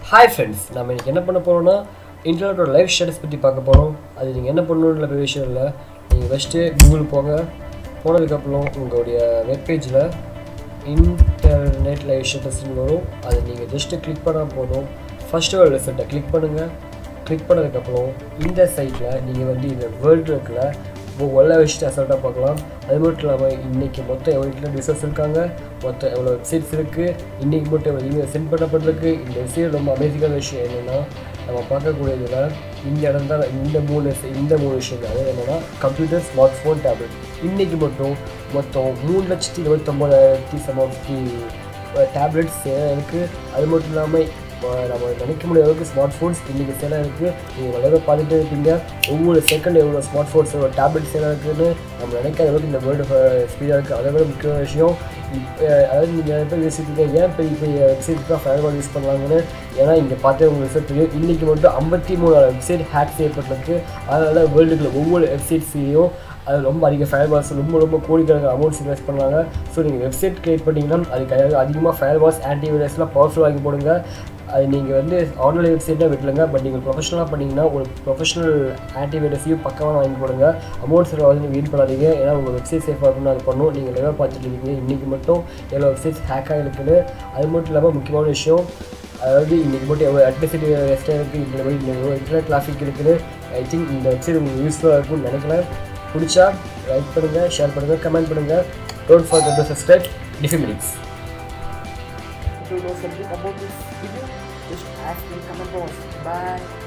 Hi friends நம்ம இன்னைக்கு என்ன பண்ண போகிறோம்னா இன்டர்நெட்டோட லைவ் ஸ்டேட்டஸ் பற்றி பார்க்க போகிறோம் அது நீங்கள் என்ன பண்ணணுன்ற பெரிய விஷயம் இல்லை நீங்கள் ஃபஸ்ட்டு கூகுள் போங்க போனதுக்கப்புறம் உங்களுடைய வெப்பேஜில் இன்டர்நெட் லைவ் ஸ்டேட்டஸ்னு வரும் அதை நீங்கள் ஜஸ்ட்டு கிளிக் பண்ணால் போதும் ஃபஸ்ட்டு ஒரு ரிசல்ட்டை கிளிக் பண்ணுங்கள் கிளிக் பண்ணதுக்கப்புறம் இந்த சைட்டில் நீங்கள் வந்து இந்த வேர்ல்டு இருக்குல்ல இப்போ ஒல்ல வச்சுட்டு அசால்ட்டாக பார்க்கலாம் அது மட்டும் இல்லாமல் இன்றைக்கி மொத்தம் எவ்வளோ இன்டர்நெட் இருக்காங்க மொத்தம் எவ்வளோ வெப்சைட்ஸ் இருக்குது இன்றைக்கி மட்டும் எவ்வளோ இமெயில் சென்ட் பண்ணப்பட்டிருக்கு இந்த வெப்சைட் ரொம்ப அமேசிங்கான விஷயம் என்னென்னா நம்ம பார்க்கக்கூடியதில் இந்த இடம் தான் இந்த மூணு இந்த மூணு விஷயம் தான் அது என்னென்னா கம்ப்யூட்டர் ஸ்மார்ட் ஃபோன் டேப்லெட் இன்றைக்கி மட்டும் மொத்தம் மூணு லட்சத்தி இருபத்தொம்போதாயிரத்தி சமத்தி டேப்லெட்ஸ் இருக்குது அது மட்டும் இல்லாமல் இப்போ நம்ம நினைக்க முடியாத அளவுக்கு ஸ்மார்ட் ஃபோன்ஸ் இன்றைக்கி சேலாக இருக்குது நீங்கள் நிறைய பார்த்துட்டு இருப்பீங்க ஒவ்வொரு செகண்ட் எவ்வளோ ஸ்மார்ட் ஃபோன்ஸ் எவ்வளோ டேப்லெட் சேலாக இருக்குதுன்னு நம்ம நினைக்காத அளவுக்கு இந்த வேர்ல்டு ஸ்பீடாக இருக்குது அதை விட முக்கியமான விஷயம் இப்போ அதாவது நீங்கள் நிறைய பேர் யோசிப்பீங்க ஏன் பெரிய பெரிய வெப்சைட் தான் ஃபயர்வால் யூஸ் பண்ணுவாங்கன்னு ஏன்னா இங்கே பார்த்தே உங்களுக்கு ரிசல்ட் தெரியும் இன்றைக்கி மட்டும் ஐம்பத்தி மூணாயிரம் வெப்சைட் ஹேக் செய்யப்பட்டிருக்கு அதனால் வேர்ல்டுக்குள்ள ஒவ்வொரு வெப்சைட்ஸ்லேயும் அது ரொம்ப அதிக ஃபயர் வால்ஸ் ரொம்ப ரொம்ப கோடிக்கணக்கான அமௌண்ட்ஸ் இன்வெஸ்ட் பண்ணுவாங்க ஸோ நீங்கள் வெப்சைட் க்ரியேட் பண்ணிங்கன்னா அதுக்கு அதிகமாக ஃபயர் வால்ஸ் ஆன்டி வைரஸ்லாம் பவர்ஃபுல் வாங்கி போடுங்க அது நீங்கள் வந்து ஆன்லைன் வெப்சைட்டாக விட்டுலுங்க பட் நீங்கள் ப்ரொஃபஷனலாக பண்ணிங்கன்னா ஒரு ப்ரொஃபஷனல் ஆன்டிவைரஸையும் பக்கமாக வாங்கி போடுங்க அமௌண்ட்ஸ் வந்து வீண் பண்ணாதீங்க ஏன்னா உங்கள் வெப்சைட் சேஃபாக இருக்கணும் அது பண்ணும் நீங்கள் லைவாக பார்த்துட்டு இருக்கீங்க இன்றைக்கி மட்டும் எவ்வளோ வெப்சைட்ஸ் ஹேக் ஆகிருக்குன்னு அது மட்டும் இல்லாமல் முக்கியமான விஷயம் அதாவது இன்றைக்கி மட்டும் எவ்வளோ அட்வசிட்டி ரெஸ்ட்டாக இருக்குது இந்த மாதிரி இந்த இன்டர்நெட் டிராஃபிக் இருக்குது ஐ திங்க் இந்த வெப்சைட் உங்களுக்கு யூஸ்ஃபுல்லாக இருக்கும்னு நினைக்கிறேன் பிடிச்சா லைக் பண்ணுங்கள் ஷேர் பண்ணுங்கள் கமெண்ட் பண்ணுங்கள் டோன்ட் ஃபார் டு சப்ஸ்கிரைப் டிஃபி minutes If you know something about this video, just ask in comment box. Bye.